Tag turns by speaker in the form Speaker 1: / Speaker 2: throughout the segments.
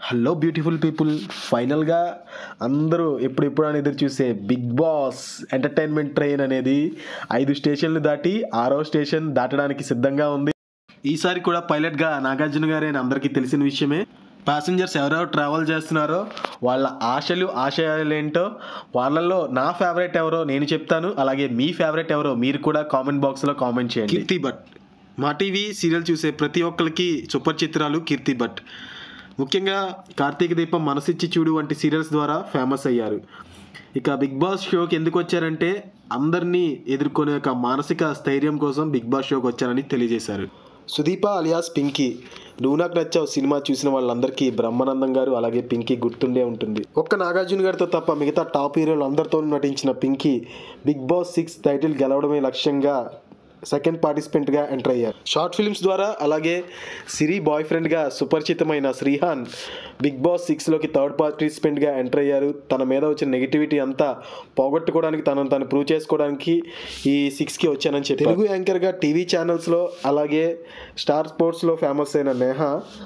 Speaker 1: hello beautiful people ఫైనల్గా అందరూ ఎప్పుడెప్పుడు అని ఎదురు చూసే బిగ్ బాస్ ఎంటర్టైన్మెంట్ ట్రైన్ అనేది ఐదు స్టేషన్లు దాటి ఆరో స్టేషన్ దాటడానికి సిద్ధంగా ఉంది ఈసారి కూడా పైలట్గా నాగార్జున గారే అని అందరికీ తెలిసిన విషయమే ప్యాసింజర్స్ ఎవరెవరు ట్రావెల్ చేస్తున్నారో వాళ్ళ ఆశలు ఆశయాలు ఏంటో వాళ్ళల్లో నా ఫేవరెట్ ఎవరో నేను చెప్తాను అలాగే మీ ఫేవరెట్ ఎవరో మీరు కూడా కామెంట్ బాక్స్లో కామెంట్ చేయండి కీర్తి భట్ మా టీవీ సీరియల్ చూసే ప్రతి ఒక్కరికి సూపర్ చిత్రాలు కీర్తి భట్ ముఖ్యంగా కార్తీక దీపం మనసిచ్చి చూడు వంటి సీరియల్స్ ద్వారా ఫేమస్ అయ్యారు ఇక బిగ్ బాస్ షోకి ఎందుకు వచ్చారంటే అందరినీ ఎదుర్కొనే ఒక మానసిక స్థైర్యం కోసం బిగ్ బాస్ షోకి వచ్చారని తెలియజేశారు సుదీప అలియాస్ పింకీ నువ్వు నాకు నచ్చావు సినిమా చూసిన వాళ్ళందరికీ బ్రహ్మానందం గారు అలాగే పింకీ గుర్తుండే ఉంటుంది ఒక్క నాగార్జున గారితో తప్ప మిగతా టాప్ హీరోలు అందరితో నటించిన Pinky Bigg Boss six title గెలవడమే లక్ష్యంగా సెకండ్ పార్టిసిపెంట్గా ఎంటర్ అయ్యారు షార్ట్ ఫిల్మ్స్ ద్వారా అలాగే సిరి బాయ్ ఫ్రెండ్గా సుపరిచితమైన శ్రీహాన్ బిగ్ బాస్ సిక్స్లోకి థర్డ్ పార్టిసిపెంట్గా ఎంటర్ అయ్యారు తన మీద వచ్చిన నెగిటివిటీ అంతా పోగొట్టుకోవడానికి తనను తను ప్రూవ్ చేసుకోవడానికి ఈ సిక్స్కి వచ్చానని చెప్పి తెలుగు యాంకర్గా టీవీ ఛానల్స్లో అలాగే స్టార్ స్పోర్ట్స్లో ఫేమస్ అయిన నేహ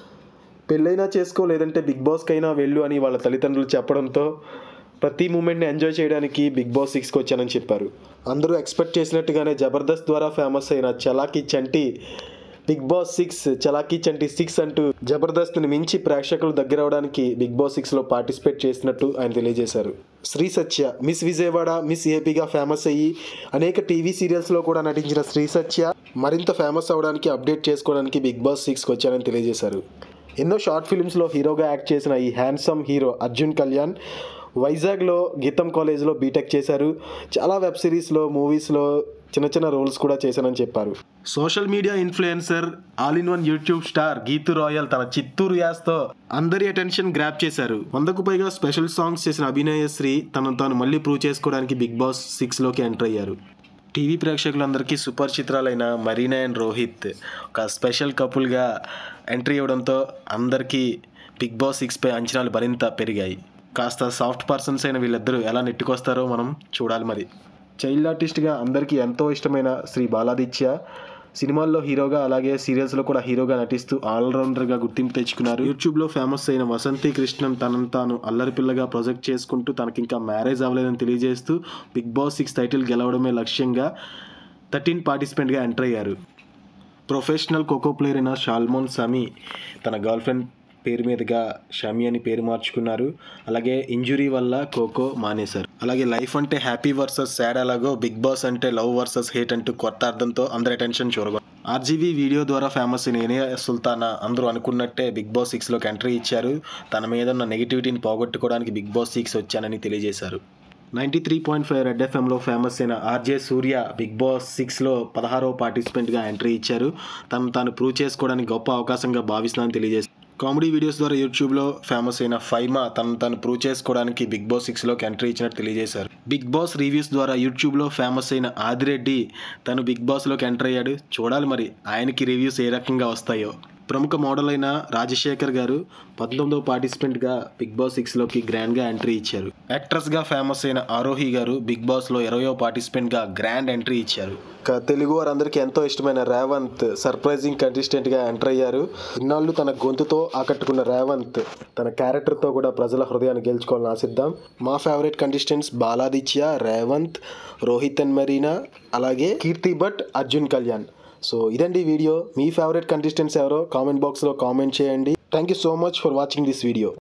Speaker 1: పెళ్ళైనా చేసుకో లేదంటే బిగ్ బాస్కైనా వెళ్ళు అని వాళ్ళ తల్లిదండ్రులు చెప్పడంతో ప్రతి మూమెంట్ని ఎంజాయ్ చేయడానికి బిగ్ బాస్ సిక్స్కి వచ్చానని చెప్పారు అందరూ ఎక్స్పెక్ట్ చేసినట్టుగానే జబర్దస్త్ ద్వారా ఫేమస్ అయిన Chalaki Chanti Bigg Boss six Chalaki Chanti six అంటూ జబర్దస్త్ని మించి ప్రేక్షకులు దగ్గర అవడానికి బిగ్ బాస్ సిక్స్లో పార్టిసిపేట్ చేసినట్టు ఆయన తెలియజేశారు శ్రీ సత్య మిస్ విజయవాడ మిస్ ఏపీగా ఫేమస్ అయ్యి అనేక టీవీ సీరియల్స్లో కూడా నటించిన శ్రీ సత్య మరింత ఫేమస్ అవడానికి అప్డేట్ చేసుకోవడానికి బిగ్ బాస్ సిక్స్కి వచ్చారని తెలియజేశారు ఎన్నో షార్ట్ ఫిల్మ్స్లో హీరోగా యాక్ట్ చేసిన ఈ హ్యాండ్సమ్ హీరో అర్జున్ కళ్యాణ్ వైజాగ్లో గీతం కాలేజ్లో బీటెక్ చేశారు చాలా వెబ్ సిరీస్లో మూవీస్లో చిన్న చిన్న రోల్స్ కూడా చేశానని చెప్పారు social media influencer all in one YouTube star Geetu Royal తన చిత్తూరు యాస్తో అందరి అటెన్షన్ గ్రాప్ చేశారు వందకు పైగా స్పెషల్ సాంగ్స్ చేసిన అభినయశ్రీ తనను తాను మళ్ళీ ప్రూవ్ చేసుకోవడానికి బిగ్ బాస్ సిక్స్లోకి ఎంటర్ అయ్యారు టీవీ ప్రేక్షకులందరికీ సూపర్ చిత్రాలైన మరీనా అండ్ రోహిత్ ఒక స్పెషల్ కపుల్గా ఎంట్రీ ఇవ్వడంతో అందరికీ బిగ్ బాస్ సిక్స్పై అంచనాలు మరింత పెరిగాయి కాస్త సాఫ్ట్ పర్సన్స్ అయిన వీళ్ళిద్దరూ ఎలా నెట్టుకొస్తారో మనం చూడాలి మరి చైల్డ్ ఆర్టిస్ట్గా అందరికీ ఎంతో ఇష్టమైన శ్రీ బాలాదిత్య సినిమాల్లో హీరోగా అలాగే సీరియల్స్లో కూడా హీరోగా నటిస్తూ ఆల్రౌండర్గా గుర్తింపు తెచ్చుకున్నారు యూట్యూబ్లో ఫేమస్ అయిన వసంతి కృష్ణన్ తనను తాను అల్లరి పిల్లగా ప్రొజెక్ట్ చేసుకుంటూ తనకి ఇంకా మ్యారేజ్ అవ్వలేదని తెలియజేస్తూ బిగ్ బాస్ సిక్స్ టైటిల్ గెలవడమే లక్ష్యంగా థర్టీన్ పార్టిసిపెంట్గా ఎంటర్ అయ్యారు ప్రొఫెషనల్ ఖోఖో ప్లేయర్ అయిన షాల్మోన్ సమీ తన గర్ల్ ఫ్రెండ్ పేరు మీదుగా షమి అని పేరు మార్చుకున్నారు అలాగే ఇంజురీ వల్ల ఖోఖో మానేశారు అలాగే లైఫ్ అంటే హ్యాపీ వర్సెస్ సాడ్ అలాగో బిగ్ బాస్ అంటే లవ్ వర్సెస్ హేట్ అంటూ కొత్త అర్థంతో అందరి అటెన్షన్ చూరగొ ఆర్జీవీ వీడియో ద్వారా ఫేమస్ అయిన ఏనియా సుల్తానా అందరూ అనుకున్నట్టే బిగ్ బాస్ సిక్స్లోకి ఎంట్రీ ఇచ్చారు తన మీద ఉన్న నెగిటివిటీని పోగొట్టుకోవడానికి బిగ్ బాస్ సిక్స్ వచ్చానని తెలియజేశారు ninety three point five red ఎఫ్ఎంలో ఫేమస్ అయిన ఆర్జే సూర్య బిగ్ బాస్ సిక్స్లో పదహారో పార్టిసిపెంట్గా ఎంట్రీ ఇచ్చారు తను తాను ప్రూవ్ చేసుకోవడానికి గొప్ప అవకాశంగా భావిస్తున్నానని తెలియజేశారు కామెడీ వీడియోస్ ద్వారా యూట్యూబ్లో ఫేమస్ అయిన ఫైమా తను తను ప్రూవ్ చేసుకోవడానికి బిగ్ బాస్ సిక్స్లోకి ఎంట్రీ ఇచ్చినట్టు తెలియజేశారు బిగ్ బాస్ రివ్యూస్ ద్వారా యూట్యూబ్లో ఫేమస్ అయిన ఆదిరెడ్డి తను బిగ్ బాస్లోకి ఎంటర్ అయ్యాడు చూడాలి మరి ఆయనకి రివ్యూస్ ఏ రకంగా వస్తాయో ప్రముఖ మోడల్ అయిన రాజశేఖర్ గారు పంతొమ్మిదో పార్టిసిపెంట్గా బిగ్ బాస్ సిక్స్లోకి గ్రాండ్గా ఎంట్రీ ఇచ్చారు యాక్ట్రెస్గా ఫేమస్ అయిన ఆరోహి గారు బిగ్ బాస్లో ఇరవయో పార్టిసిపెంట్గా గ్రాండ్ ఎంట్రీ ఇచ్చారు తెలుగు వారందరికీ ఎంతో ఇష్టమైన రేవంత్ సర్ప్రైజింగ్ కంటెస్టెంట్గా ఎంటర్ అయ్యారు ఇన్నాళ్ళు తన గొంతుతో ఆకట్టుకున్న రేవంత్ తన క్యారెక్టర్తో కూడా ప్రజల హృదయాన్ని గెలుచుకోవాలని ఆశిద్దాం మా favourite contestants Baladitya Revanth Rohit and Marina అలాగే కీర్తి భట్ అర్జున్ కళ్యాణ్ సో ఇదండి వీడియో మీ ఫేవరెట్ కంటెస్టెంట్స్ ఎవరో కామెంట్ బాక్స్లో కామెంట్ చేయండి thank you so much for watching this video